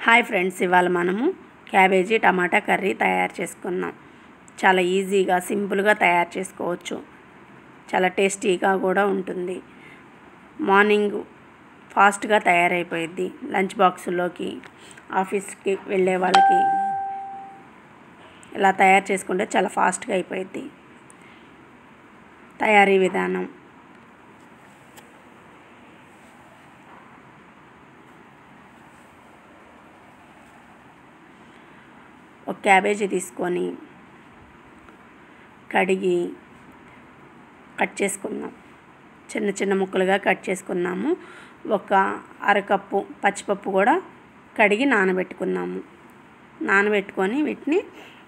hi friends ఇవాళ మనము cabbage టమాటా curry తయారు చేసుకున్నాం చాలా ఈజీగా సింపుల్గా తయారు చేసుకోవచ్చు చాలా టేస్టీగా కూడా ఉంటుంది మార్నింగ్ ఫాస్ట్గా తయారైపోయిద్ది లంచ్ బాక్సుల్లోకి ఆఫీస్కి వెళ్ళే వాళ్ళకి ఇలా తయారు చేసుకుంటే చాలా ఫాస్ట్గా అయిపోయిద్ది తయారీ విధానం ఒక క్యాబేజీ తీసుకొని కడిగి కట్ చేసుకుందాం చిన్న చిన్న ముక్కలుగా కట్ చేసుకున్నాము ఒక అరకప్పు పచ్చిపప్పు కూడా కడిగి నానబెట్టుకున్నాము నానబెట్టుకొని వీటిని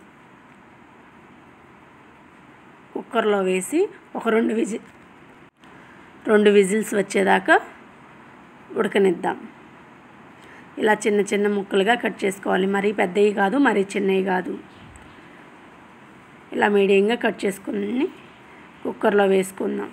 కుక్కర్లో వేసి ఒక రెండు విజిల్ రెండు విజిల్స్ వచ్చేదాకా ఉడకనిద్దాం ఇలా చిన్న చిన్న ముక్కలుగా కట్ చేసుకోవాలి మరీ పెద్దవి కాదు మరీ చిన్నవి కాదు ఇలా మీడియంగా కట్ చేసుకుని కుక్కర్లో వేసుకుందాం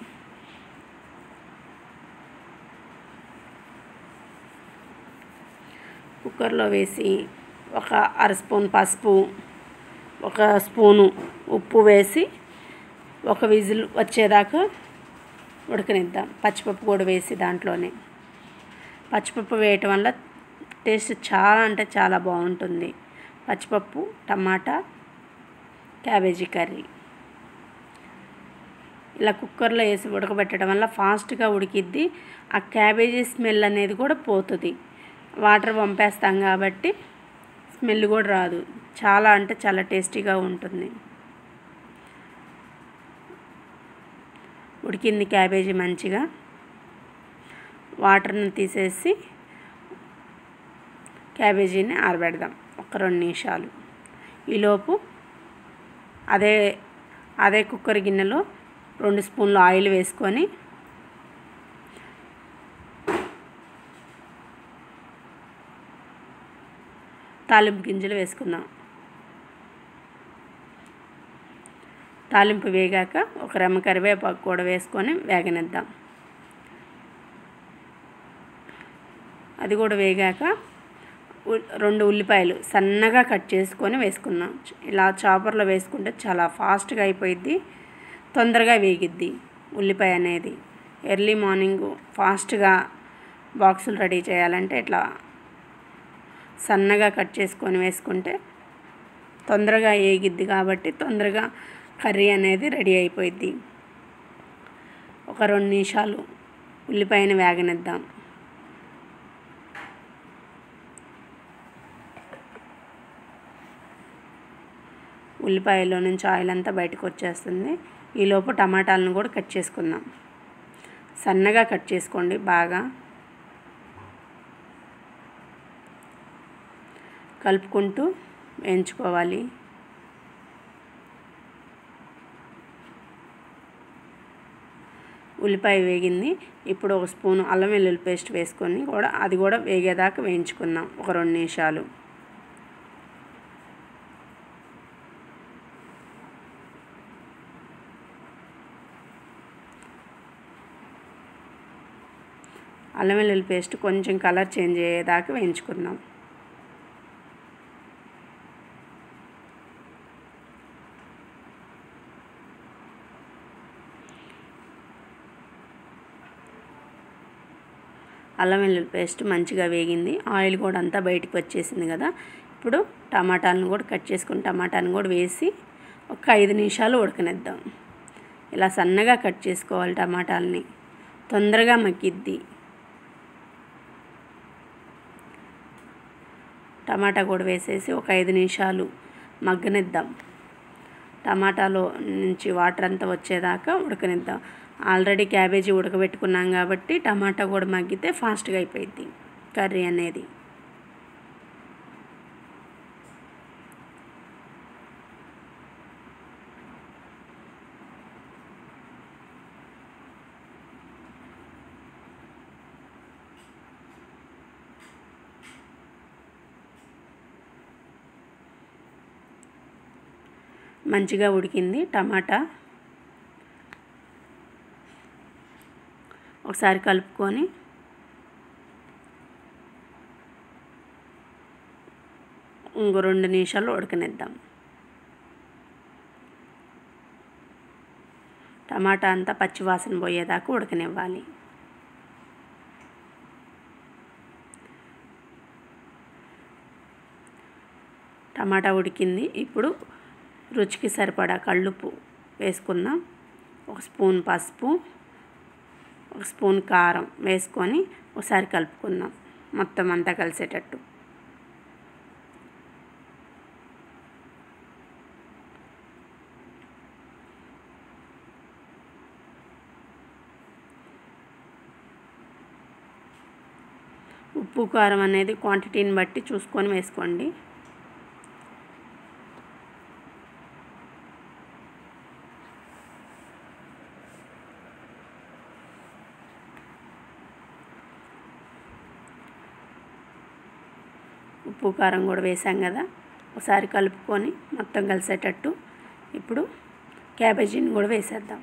కుక్కర్లో వేసి ఒక అర స్పూన్ పసుపు ఒక స్పూను ఉప్పు వేసి ఒక విజిల్ వచ్చేదాకా ఉడకనిద్దాం పచ్చిపప్పు కూడా వేసి దాంట్లోనే పచ్చిపప్పు వేయటం వల్ల టేస్ట్ చాలా అంటే చాలా బాగుంటుంది పచ్చిపప్పు టమాటా క్యాబేజీ కర్రీ ఇలా కుక్కర్లో వేసి ఉడకబెట్టడం వల్ల ఫాస్ట్గా ఉడికిద్ది ఆ క్యాబేజీ స్మెల్ అనేది కూడా పోతుంది వాటర్ పంపేస్తాం కాబట్టి స్మెల్ కూడా రాదు చాలా అంటే చాలా టేస్టీగా ఉంటుంది ఉడికింది క్యాబేజీ మంచిగా వాటర్ని తీసేసి క్యాబేజీని ఆరబెడదాం ఒక రెండు నిమిషాలు ఈలోపు అదే అదే కుక్కర్ గిన్నెలో రెండు స్పూన్లు ఆయిల్ వేసుకొని తాలింపు గింజలు వేసుకుందాం తాలింపు వేగాక ఒక రెమ్మ కరివేపాకు కూడా వేసుకొని వేగనిద్దాం అది కూడా వేగాక రెండు ఉల్లిపాయలు సన్నగా కట్ చేసుకొని వేసుకున్నాం ఇలా చాపర్లో వేసుకుంటే చాలా ఫాస్ట్గా అయిపోయిద్ది తొందరగా వేగిద్ది ఉల్లిపాయ అనేది ఎర్లీ మార్నింగ్ ఫాస్ట్గా బాక్సులు రెడీ చేయాలంటే ఇట్లా సన్నగా కట్ చేసుకొని వేసుకుంటే తొందరగా వేగిద్ది కాబట్టి తొందరగా కర్రీ అనేది రెడీ అయిపోయిద్ది ఒక రెండు నిమిషాలు ఉల్లిపాయను వేగనిద్దాం ఉల్లిపాయలో నుంచి ఆయిల్ అంతా బయటకు వచ్చేస్తుంది ఈలోపు టమాటాలను కూడా కట్ చేసుకుందాం సన్నగా కట్ చేసుకోండి బాగా కలుపుకుంటూ వేయించుకోవాలి ఉల్లిపాయ వేగింది ఇప్పుడు ఒక స్పూన్ అల్లం వెల్లుల్లి పేస్ట్ వేసుకొని కూడా అది కూడా వేగేదాకా వేయించుకుందాం ఒక రెండు నిమిషాలు అల్లం వెల్లుల్లి పేస్ట్ కొంచెం కలర్ చేంజ్ అయ్యేదాకా వేయించుకుందాం అల్లం వెల్లుల్లి పేస్ట్ మంచిగా వేగింది ఆయిల్ కూడా అంతా బయటికి వచ్చేసింది కదా ఇప్పుడు టమాటాలను కూడా కట్ చేసుకుని టమాటాను కూడా వేసి ఒక ఐదు నిమిషాలు ఉడకనిద్దాం ఇలా సన్నగా కట్ చేసుకోవాలి టమాటాలని తొందరగా మగ్గిద్ది టమాటా కూడా వేసేసి ఒక ఐదు నిమిషాలు మగ్గనిద్దాం టమాటాలో నుంచి వాటర్ అంతా వచ్చేదాకా ఉడకనిద్దాం ఆల్రెడీ క్యాబేజీ ఉడకబెట్టుకున్నాం కాబట్టి టమాటా కూడా మగ్గితే ఫాస్ట్గా అయిపోయింది కర్రీ అనేది మంచిగా ఉడికింది టమాటా ఒకసారి కలుపుకొని ఇంకో రెండు నిమిషాలు ఉడకనిద్దాం టమాటా అంతా పచ్చివాసన పోయేదాకా ఉడకనివ్వాలి టమాటా ఉడికింది ఇప్పుడు రుచికి సరిపడా కళ్ళుప్పు వేసుకుందాం ఒక స్పూన్ పసుపు ఒక స్పూన్ కారం వేసుకొని ఒకసారి కలుపుకుందాం మొత్తం అంతా కలిసేటట్టు ఉప్పు కారం అనేది క్వాంటిటీని బట్టి చూసుకొని వేసుకోండి ఉప్పు కారం కూడా వేసాం కదా ఒకసారి కలుపుకొని మొత్తం కలిసేటట్టు ఇప్పుడు క్యాబేజీని కూడా వేసేద్దాం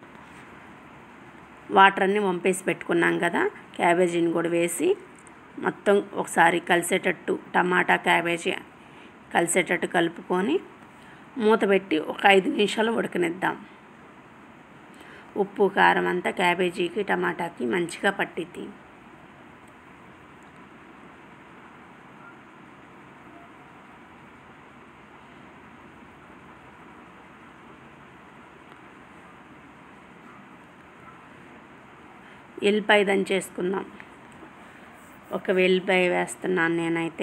వాటర్ అన్నీ వంపేసి పెట్టుకున్నాం కదా క్యాబేజీని కూడా వేసి మొత్తం ఒకసారి కలిసేటట్టు టమాటా క్యాబేజీ కలిసేటట్టు కలుపుకొని మూత పెట్టి ఒక ఐదు నిమిషాలు ఉడకనిద్దాం ఉప్పు కారం అంతా క్యాబేజీకి టమాటాకి మంచిగా పట్టిద్ది ఎల్లిపాయ దంచేసుకుందాం ఒక వెల్లిపాయ వేస్తున్నాను నేనైతే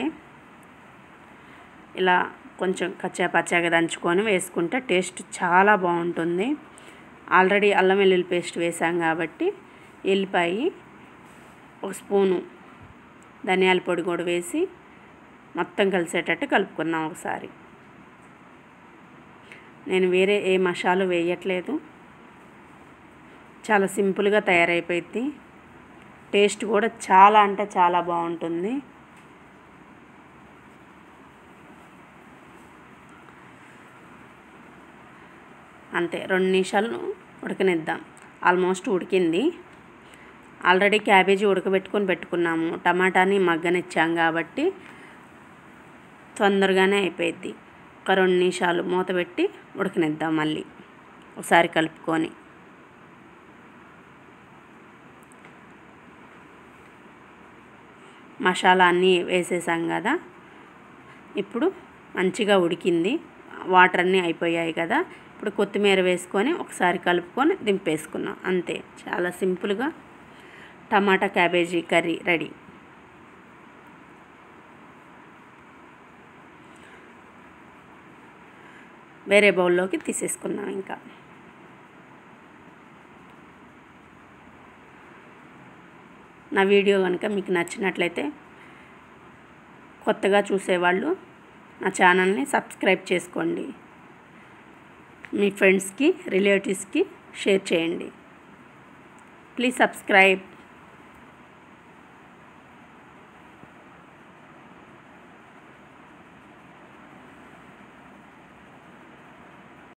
ఇలా కొంచెం కచ్చా పచ్చాగా దంచుకొని వేసుకుంటే టేస్ట్ చాలా బాగుంటుంది ఆల్రెడీ అల్లం వెల్లుల్లి పేస్ట్ వేసాం కాబట్టి ఎల్లిపాయ ఒక స్పూను ధనియాల పొడి కూడా వేసి మొత్తం కలిసేటట్టు కలుపుకున్నాం ఒకసారి నేను వేరే ఏ మసాలా వేయట్లేదు చాలా సింపుల్గా తయారైపోయింది టేస్ట్ కూడా చాలా అంటే చాలా బాగుంటుంది అంతే రెండు నిమిషాలు ఉడకనిద్దాం ఆల్మోస్ట్ ఉడికింది ఆల్రెడీ క్యాబేజీ ఉడకబెట్టుకొని పెట్టుకున్నాము టమాటాని మగ్గనిచ్చాం కాబట్టి తొందరగానే అయిపోయింది ఒక రెండు నిమిషాలు మూత పెట్టి ఉడకనిద్దాం మళ్ళీ ఒకసారి కలుపుకొని మసాలా అన్నీ వేసేసాం కదా ఇప్పుడు మంచిగా ఉడికింది వాటర్ అన్నీ అయిపోయాయి కదా ఇప్పుడు కొత్తిమీర వేసుకొని ఒకసారి కలుపుకొని దింపేసుకున్నాం అంతే చాలా సింపుల్గా టమాటా క్యాబేజీ కర్రీ రెడీ వేరే బౌల్లోకి తీసేసుకుందాం ఇంకా నా వీడియో కనుక మీకు నచ్చినట్లయితే కొత్తగా చూసేవాళ్ళు నా ఛానల్ని సబ్స్క్రైబ్ చేసుకోండి మీ ఫ్రెండ్స్కి రిలేటివ్స్కి షేర్ చేయండి ప్లీజ్ సబ్స్క్రైబ్